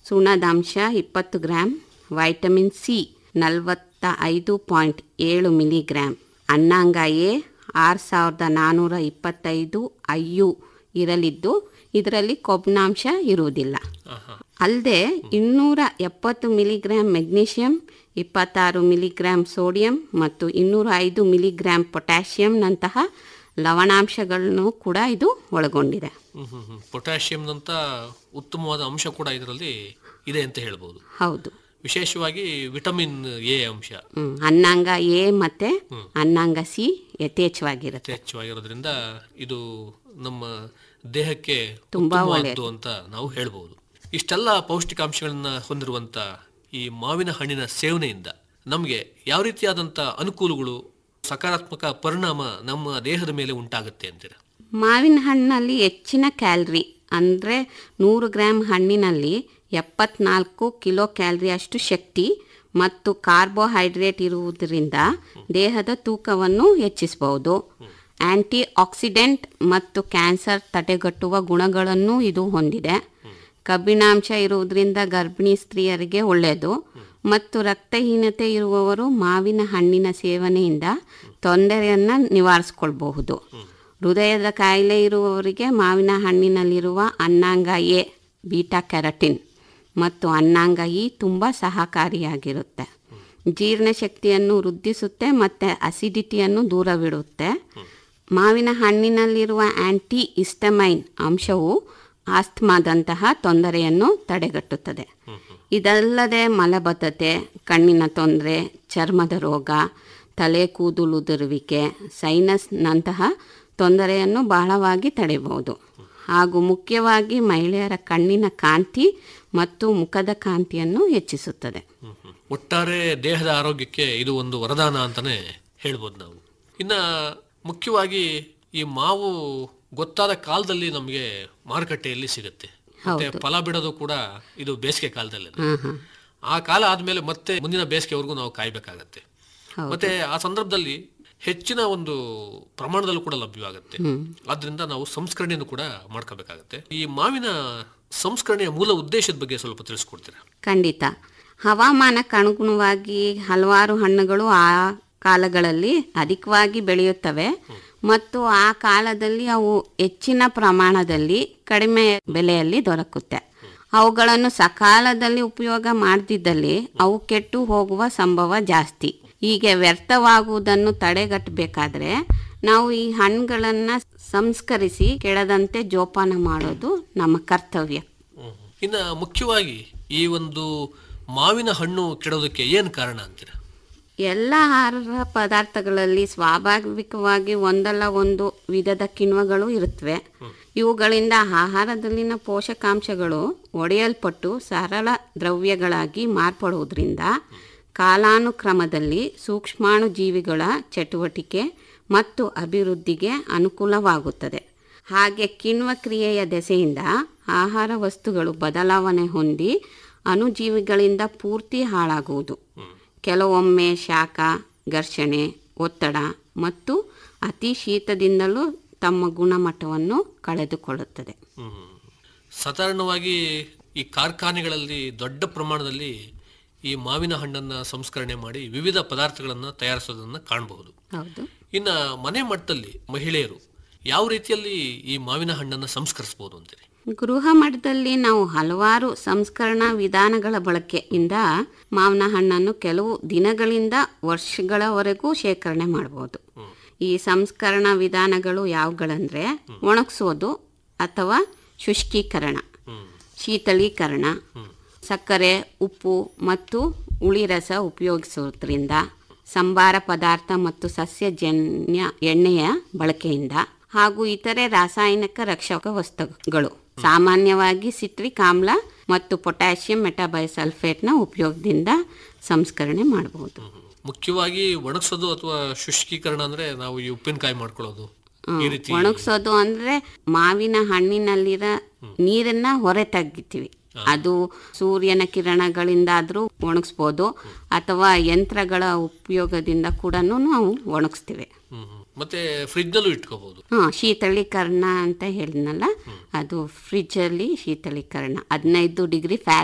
ಸುಣ್ಣದ ಅಂಶ ಇಪ್ಪತ್ತು ಗ್ರಾಮ್ ವೈಟಮಿನ್ ಸಿ ನಲವತ್ತ ಐದು ಪಾಯಿಂಟ್ ಏಳು ಮಿಲಿಗ್ರಾಮ್ ಅನ್ನಾಂಗ ಎ ಆರು ಸಾವಿರದ ನಾನ್ನೂರ ಇಪ್ಪತ್ತೈದು ಐ ಯು ಇರಲಿದ್ದು ಇದರಲ್ಲಿ ಕೊಬ್ಬಿನಾಂಶ ಇರುವುದಿಲ್ಲ ಅಲ್ಲದೆ ಇನ್ನೂರ ಎಪ್ಪತ್ತು ಮಿಲಿಗ್ರಾಮ್ ಮೆಗ್ನೀಷಿಯಂ ಇಪ್ಪತ್ತಾರು ಮಿಲಿಗ್ರಾಮ್ ಸೋಡಿಯಂ ಮತ್ತು ಇನ್ನೂರ ಐದು ಮಿಲಿಗ್ರಾಮ್ ಪೊಟ್ಯಾಷಿಯಂನಂತಹ ಲವಣಾಂಶಗಳನ್ನು ಕೂಡ ಇದು ಒಳಗೊಂಡಿದೆ ಪೊಟ್ಯಾಷಿಯಂನಂತ ಉತ್ತಮವಾದ ಅಂಶ ಕೂಡ ಇದರಲ್ಲಿ ಇದೆ ಅಂತ ಹೇಳ್ಬೋದು ಹೌದು ವಿಶೇಷವಾಗಿ ವಿಟಮಿನ್ ಎ ಅಂಶ ಹ್ಮ್. ಅನ್ನಾಂಗ ಎ ಮತ್ತು ಅನ್ನಾಂಗ ಸಿ ಯಥೇಚ್ಛವಾಗಿರುತ್ತೆ ಯಥೇಚ್ಛವಾಗಿರೋದ್ರಿಂದ ಇದು ನಮ್ಮ ದೇಹಕ್ಕೆ ತುಂಬಾ ಉತ್ತಮವಾದ್ದು ಅಂತ ನಾವು ಹೇಳ್ಬೋದು ಇಷ್ಟೆಲ್ಲ ಪೌಷ್ಟಿಕಾಂಶಗಳನ್ನ ಹೊಂದಿರುವಂತ ಈ ಮಾವಿನ ಹಣ್ಣಿನ ಸೇವನೆಯಿಂದ ನಮಗೆ ಯಾವ ರೀತಿಯಾದಂಥ ಅನುಕೂಲಗಳು ಸಕಾರಾತ್ಮಕ ಪರಿಣಾಮ ನಮ್ಮ ದೇಹದ ಮೇಲೆ ಉಂಟಾಗುತ್ತೆ ಅಂತೀರ ಮಾವಿನ ಹಣ್ಣಿನಲ್ಲಿ ಹೆಚ್ಚಿನ ಕ್ಯಾಲ್ರಿ ಅಂದರೆ ನೂರು ಗ್ರಾಮ್ ಹಣ್ಣಿನಲ್ಲಿ ಎಪ್ಪತ್ನಾಲ್ಕು ಕಿಲೋ ಕ್ಯಾಲ್ರಿಯಷ್ಟು ಶಕ್ತಿ ಮತ್ತು ಕಾರ್ಬೋಹೈಡ್ರೇಟ್ ಇರುವುದರಿಂದ ದೇಹದ ತೂಕವನ್ನು ಹೆಚ್ಚಿಸಬಹುದು ಆಂಟಿ ಆಕ್ಸಿಡೆಂಟ್ ಮತ್ತು ಕ್ಯಾನ್ಸರ್ ತಡೆಗಟ್ಟುವ ಗುಣಗಳನ್ನು ಇದು ಹೊಂದಿದೆ ಕಬ್ಬಿಣಾಂಶ ಇರುವುದರಿಂದ ಗರ್ಭಿಣಿ ಸ್ತ್ರೀಯರಿಗೆ ಒಳ್ಳೆಯದು ಮತ್ತು ರಕ್ತಹೀನತೆ ಇರುವವರು ಮಾವಿನ ಹಣ್ಣಿನ ಸೇವನೆಯಿಂದ ತೊಂದರೆಯನ್ನು ನಿವಾರಿಸ್ಕೊಳ್ಬಹುದು ಹೃದಯದ ಕಾಯಿಲೆ ಇರುವವರಿಗೆ ಮಾವಿನ ಹಣ್ಣಿನಲ್ಲಿರುವ ಅನ್ನಾಂಗ ಎ ಬೀಟಾ ಕ್ಯಾರಟಿನ್ ಮತ್ತು ಅನ್ನಾಂಗ ಇ ತುಂಬ ಸಹಕಾರಿಯಾಗಿರುತ್ತೆ ಜೀರ್ಣಶಕ್ತಿಯನ್ನು ವೃದ್ಧಿಸುತ್ತೆ ಮತ್ತು ಅಸಿಡಿಟಿಯನ್ನು ದೂರವಿಡುತ್ತೆ ಮಾವಿನ ಹಣ್ಣಿನಲ್ಲಿರುವ ಆಂಟಿ ಇಸ್ಟಮೈನ್ ಅಂಶವು ಆಸ್ತಮಾದಂತಹ ತೊಂದರೆಯನ್ನು ತಡೆಗಟ್ಟುತ್ತದೆ ಇದಲ್ಲದೆ ಮಲಬದ್ಧತೆ ಕಣ್ಣಿನ ತೊಂದರೆ ಚರ್ಮದ ರೋಗ ತಲೆ ಕೂದಲುದುರುವಿಕೆ ಸೈನಸ್ನಂತಹ ತೊಂದರೆಯನ್ನು ಬಹಳವಾಗಿ ತಡೆಯಬಹುದು ಹಾಗೂ ಮುಖ್ಯವಾಗಿ ಮಹಿಳೆಯರ ಕಣ್ಣಿನ ಕಾಂತಿ ಮತ್ತು ಮುಖದ ಕಾಂತಿಯನ್ನು ಹೆಚ್ಚಿಸುತ್ತದೆ ಒಟ್ಟಾರೆ ದೇಹದ ಆರೋಗ್ಯಕ್ಕೆ ಇದು ಒಂದು ವರದಾನ ಅಂತಾನೆ ಹೇಳ್ಬೋದು ನಾವು ಇನ್ನ ಮುಖ್ಯವಾಗಿ ಈ ಮಾವು ಗೊತ್ತಾದ ಕಾಲದಲ್ಲಿ ನಮಗೆ ಮಾರುಕಟ್ಟೆಯಲ್ಲಿ ಸಿಗುತ್ತೆ ಮತ್ತೆ ಫಲ ಬಿಡೋದು ಕೂಡ ಇದು ಬೇಸಿಗೆ ಕಾಲದಲ್ಲಿ ಹಾಂ ಹಾಂ ಆ ಕಾಲ ಆದ್ಮೇಲೆ ಮತ್ತೆ ಮುಂದಿನ ಬೇಸಿಗೆವರೆಗೂ ನಾವು ಕಾಯ್ಬೇಕಾಗತ್ತೆ ಮತ್ತೆ ಆ ಸಂದರ್ಭದಲ್ಲಿ ಹೆಚ್ಚಿನ ಒಂದು ಪ್ರಮಾಣದಲ್ಲೂ ಕೂಡ ಲಭ್ಯವಾಗುತ್ತೆ ಆದ್ರಿಂದ ನಾವು ಸಂಸ್ಕರಣೆಯನ್ನು ಕೂಡ ಮಾಡ್ಕೋಬೇಕಾಗತ್ತೆ ಈ ಮಾವಿನ ಸಂಸ್ಕರಣೆಯ ಮೂಲ ಉದ್ದೇಶದ ಬಗ್ಗೆ ಸ್ವಲ್ಪ ತಿಳಿಸ್ಕೊಡ್ತೀರಾ ಖಂಡಿತ ಹವಾಮಾನಕ್ಕೆ ಅನುಗುಣವಾಗಿ ಹಲವಾರು ಹಣ್ಣುಗಳು ಆ ಕಾಲಗಳಲ್ಲಿ ಅಧಿಕವಾಗಿ ಬೆಳೆಯುತ್ತವೆ ಮತ್ತು ಆ ಕಾಲದಲ್ಲಿ ಅವು ಹೆಚ್ಚಿನ ಪ್ರಮಾಣದಲ್ಲಿ ಕಡಿಮೆ ಬೆಲೆಯಲ್ಲಿ ದೊರಕುತ್ತೆ ಅವುಗಳನ್ನು ಸಕಾಲದಲ್ಲಿ ಉಪಯೋಗ ಮಾಡದಿದ್ದಲ್ಲಿ ಅವು ಕೆಟ್ಟು ಹೋಗುವ ಸಂಭವ ಜಾಸ್ತಿ ಹೀಗೆ ವ್ಯರ್ಥವಾಗುವುದನ್ನು ತಡೆಗಟ್ಟಬೇಕಾದ್ರೆ ನಾವು ಈ ಹಣ್ಣುಗಳನ್ನು ಸಂಸ್ಕರಿಸಿ ಕೆಡದಂತೆ ಜೋಪಾನ ಮಾಡೋದು ನಮ್ಮ ಕರ್ತವ್ಯ ಇನ್ನ ಮುಖ್ಯವಾಗಿ ಈ ಒಂದು ಮಾವಿನ ಹಣ್ಣು ಕೆಡೋದಕ್ಕೆ ಏನು ಕಾರಣ ಅಂತೀರಾ ಎಲ್ಲ ಆಹಾರ ಪದಾರ್ಥಗಳಲ್ಲಿ ಸ್ವಾಭಾವಿಕವಾಗಿ ಒಂದಲ್ಲ ಒಂದು ವಿಧದ ಕಿಣ್ವಗಳು ಇರುತ್ತವೆ ಇವುಗಳಿಂದ ಆಹಾರದಲ್ಲಿನ ಪೋಷಕಾಂಶಗಳು ಒಡೆಯಲ್ಪಟ್ಟು ಸರಳ ದ್ರವ್ಯಗಳಾಗಿ ಮಾರ್ಪಡುವುದರಿಂದ ಕಾಲಾನುಕ್ರಮದಲ್ಲಿ ಸೂಕ್ಷ್ಮಾಣು ಜೀವಿಗಳ ಚಟುವಟಿಕೆ ಮತ್ತು ಅಭಿವೃದ್ಧಿಗೆ ಅನುಕೂಲವಾಗುತ್ತದೆ ಹಾಗೆ ಕಿಣ್ವ ಕ್ರಿಯೆಯ ದೆಸೆಯಿಂದ ಆಹಾರ ವಸ್ತುಗಳು ಬದಲಾವಣೆ ಹೊಂದಿ ಅಣುಜೀವಿಗಳಿಂದ ಪೂರ್ತಿ ಹಾಳಾಗುವುದು ಕೆಲವೊಮ್ಮೆ ಶಾಖ ಘರ್ಷಣೆ ಒತ್ತಡ ಮತ್ತು ಅತಿ ಶೀತದಿಂದಲೂ ತಮ್ಮ ಗುಣಮಟ್ಟವನ್ನು ಕಳೆದುಕೊಳ್ಳುತ್ತದೆ ಸಾಧಾರಣವಾಗಿ ಈ ಕಾರ್ಖಾನೆಗಳಲ್ಲಿ ದೊಡ್ಡ ಪ್ರಮಾಣದಲ್ಲಿ ಈ ಮಾವಿನ ಹಣ್ಣನ್ನ ಸಂಸ್ಕರಣೆ ಮಾಡಿ ವಿವಿಧ ಪದಾರ್ಥಗಳನ್ನು ತಯಾರಿಸೋದನ್ನ ಕಾಣಬಹುದು ಹೌದು ಇನ್ನ ಮನೆ ಮಟ್ಟದಲ್ಲಿ ಮಹಿಳೆಯರು ಯಾವ ರೀತಿಯಲ್ಲಿ ಈ ಮಾವಿನ ಹಣ್ಣನ್ನ ಸಂಸ್ಕರಿಸಬಹುದು ಅಂತೀರಿ ಗೃಹ ಮಟ್ಟದಲ್ಲಿ ನಾವು ಹಲವಾರು ಸಂಸ್ಕರಣಾ ವಿಧಾನಗಳ ಬಳಕೆಯಿಂದ ಮಾವಿನ ಹಣ್ಣನ್ನು ಕೆಲವು ದಿನಗಳಿಂದ ವರ್ಷಗಳವರೆಗೂ ಶೇಖರಣೆ ಮಾಡಬಹುದು ಈ ಸಂಸ್ಕರಣಾ ವಿಧಾನಗಳು ಯಾವುಗಳಂದ್ರೆ ಒಣಗಿಸೋದು ಅಥವಾ ಶುಷ್ಕೀಕರಣ ಶೀತಳೀಕರಣ ಸಕ್ಕರೆ ಉಪ್ಪು ಮತ್ತು ಹುಳಿರಸ ಉಪಯೋಗಿಸೋದ್ರಿಂದ ಸಂಬಾರ ಪದಾರ್ಥ ಮತ್ತು ಸಸ್ಯಜನ್ಯ ಎಣ್ಣೆಯ ಬಳಕೆಯಿಂದ ಹಾಗೂ ಇತರೆ ರಾಸಾಯನಿಕ ರಕ್ಷಕ ವಸ್ತುಗಳು ಸಾಮಾನ್ಯವಾಗಿ ಸಿಟ್ರಿಕ್ ಆಮ್ಲ ಮತ್ತು ಪೊಟ್ಯಾಷಿಯಂ ಮೆಟಾಬೈಸಲ್ಫೇಟ್ನ ಉಪಯೋಗದಿಂದ ಸಂಸ್ಕರಣೆ ಮಾಡಬಹುದು ಮುಖ್ಯವಾಗಿ ಒಣಗಿಸೋದು ಅಥವಾ ಶುಷ್ಕೀಕರಣ ಅಂದ್ರೆ ನಾವು ಈ ಉಪ್ಪಿನಕಾಯಿ ಮಾಡ್ಕೊಳ್ಳೋದು ಈ ರೀತಿ ಒಣಗಿಸೋದು ಅಂದ್ರೆ ಮಾವಿನ ಹಣ್ಣಿನಲ್ಲಿರೋ ನೀರನ್ನ ಹೊರ ತೆಗಿತೀವಿ ಅದು ಸೂರ್ಯನ ಕಿರಣಗಳಿಂದಾದ್ರೂ ಒಣಗಿಸ್ಬೋದು ಅಥವಾ ಯಂತ್ರಗಳ ಉಪಯೋಗದಿಂದ ಕೂಡ ನಾವು ಒಣಗಿಸ್ತೀವಿ ಹ್ಮ್, ಹ್ಮ್. ಮತ್ತೆ ಫ್ರಿಜ್ ನಲ್ಲೂ ಇಟ್ಕೋಬಹುದು ಹಾ ಶೀತಳೀಕರಣ ಅಂತ ಹೇಳಿದ್ನಲ್ಲ ಅದು ಫ್ರಿಜ್ಜಲ್ಲಿ ಶೀತಳೀಕರಣ ಹದಿನೈದು ಡಿಗ್ರಿ ಫ್ಯಾರ್